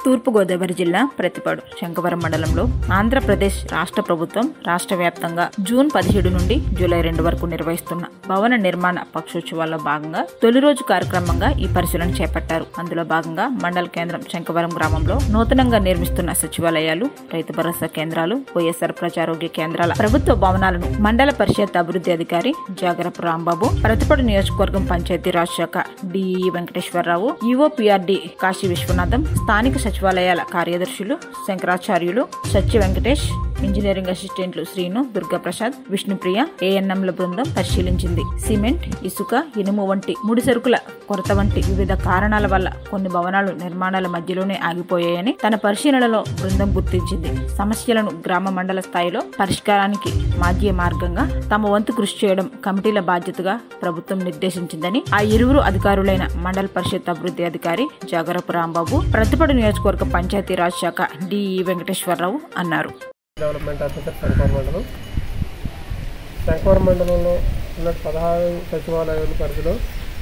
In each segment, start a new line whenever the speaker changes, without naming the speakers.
తూర్పుగోదావరి జిల్లా ప్రతిపాడు శంకవరం మండలంలో ఆంధ్రప్రదేశ్ రాష్ట్ర ప్రభుత్వం రాష్ట్ర వ్యాప్తంగా జూన్ పదిహేడు నుండి జూలై రెండు వరకు నిర్వహిస్తున్న భవన నిర్మాణ పక్షోత్సవాల్లో భాగంగా తొలి రోజు కార్యక్రమంగా ఈ పరిశీలన చేపట్టారు అందులో భాగంగా మండల కేంద్రం శంకవరం గ్రామంలో నూతనంగా నిర్మిస్తున్న సచివాలయాలు రైతు భరోసా కేంద్రాలు వైఎస్ఆర్ ప్రజారోగ్య కేంద్రాల ప్రభుత్వ భవనాలను మండల పరిషత్ అభివృద్ధి అధికారి జాగరపు రాంబాబు ప్రతిపాడు నియోజకవర్గం పంచాయతీరాజ్ శాఖ డిఈ వెంకటేశ్వరరావు ఈఓపిఆర్డి కాశీ విశ్వనాథం స్థానిక సచివాలయాల కార్యదర్శులు శంకరాచార్యులు సత్య వెంకటేష్ ఇంజనీరింగ్ అసిస్టెంట్లు శ్రీను దుర్గాప్రసాద్ విష్ణుప్రియ ఏఎన్ఎంల బృందం పరిశీలించింది సిమెంట్ ఇసుక ఇనుము వంటి ముడి సరుకుల కొరత వంటి వివిధ కారణాల వల్ల కొన్ని భవనాలు నిర్మాణాల మధ్యలోనే ఆగిపోయాయని తన పరిశీలనలో బృందం గుర్తించింది సమస్యలను గ్రామ మండల స్థాయిలో పరిష్కారానికి మాధ్య మార్గంగా తమ వంతు కృషి చేయడం కమిటీల బాధ్యతగా ప్రభుత్వం నిర్దేశించిందని ఆ ఇరువురు అధికారులైన మండల పరిషత్ అభివృద్ధి అధికారి జాగరపు రాంబాబు ప్రతిపడు నియోజకవర్గ పంచాయతీరాజ్ శాఖ డిఈ వెంకటేశ్వరరావు అన్నారు
డెవలప్మెంట్ ఆఫీసర్ శంకవరం మండలం శంకవరం మండలంలో ఉన్న పదహారు సచివాలయాల పరిధిలో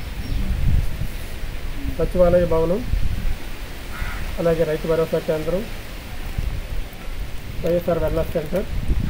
సచివాలయ భవనం అలాగే రైతు భరోసా కేంద్రం వైఎస్ఆర్ వెల్నెస్ సెంటర్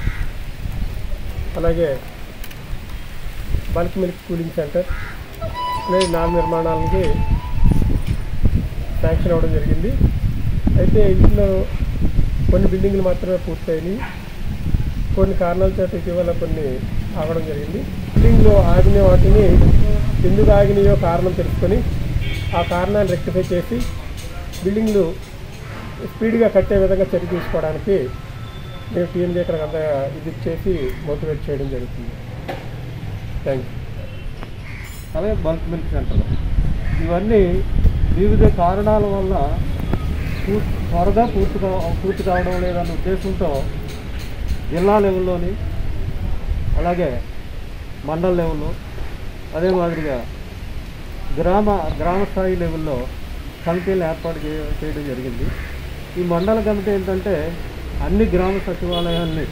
అలాగే బల్క్ మిల్క్ కూలింగ్ సెంటర్ అనేవి నాలుగు నిర్మాణాలకి శాంక్షన్ అవ్వడం జరిగింది అయితే ఇంట్లో కొన్ని బిల్డింగ్లు మాత్రమే పూర్తయినాయి కొన్ని కారణాల చేత ఇటీవల కొన్ని ఆగడం జరిగింది బిల్డింగ్లో ఆగిన వాటిని ఎందుకు ఆగినాయో కారణం తెలుసుకొని ఆ కారణాన్ని రెక్టిఫై చేసి బిల్డింగ్లు స్పీడ్గా కట్టే విధంగా చర్య తీసుకోవడానికి మేము టీఎంజీ ఇక్కడ అంత ఇది చేసి మోటివేట్ చేయడం జరుగుతుంది థ్యాంక్ యూ
అలాగే బల్క్ మిల్క్ సెంటర్ ఇవన్నీ వివిధ కారణాల వల్ల పూ- త్వరగా పూర్తి కా- పూర్తి కావడం లేదన్న ఉద్దేశంతో జిల్లా లెవెల్లోని అలాగే మండల లెవెల్లో అదే మాదిరిగా గ్రామ గ్రామ స్థాయి లెవెల్లో కమిటీలు ఏర్పాటు చేయ- చేయడం జరిగింది ఈ మండల కమిటీ ఏంటంటే అన్ని గ్రామ సచివాలయాల్ని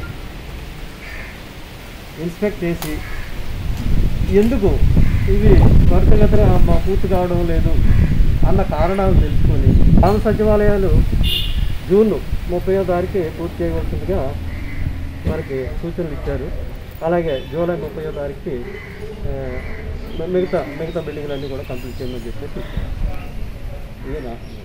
ఇన్స్పెక్ట్ చేసి ఎందుకు ఇవి త్వరితగతిన మా పూర్తి కావడం లేదు అన్న కారణాలు తెలుసుకొని గ్రామ సచివాలయాలు జూన్ ముప్పయో తారీఖు పూర్తి చేయవలసిందిగా వారికి సూచనలు ఇచ్చారు అలాగే జూలై ముప్పయో తారీఖుకి ఆ, మిగతా మిగతా బిల్డింగ్లన్నీ కూడా కంప్లీట్ చేయమని చెప్పేసి ఇచ్చారు ఇదేనా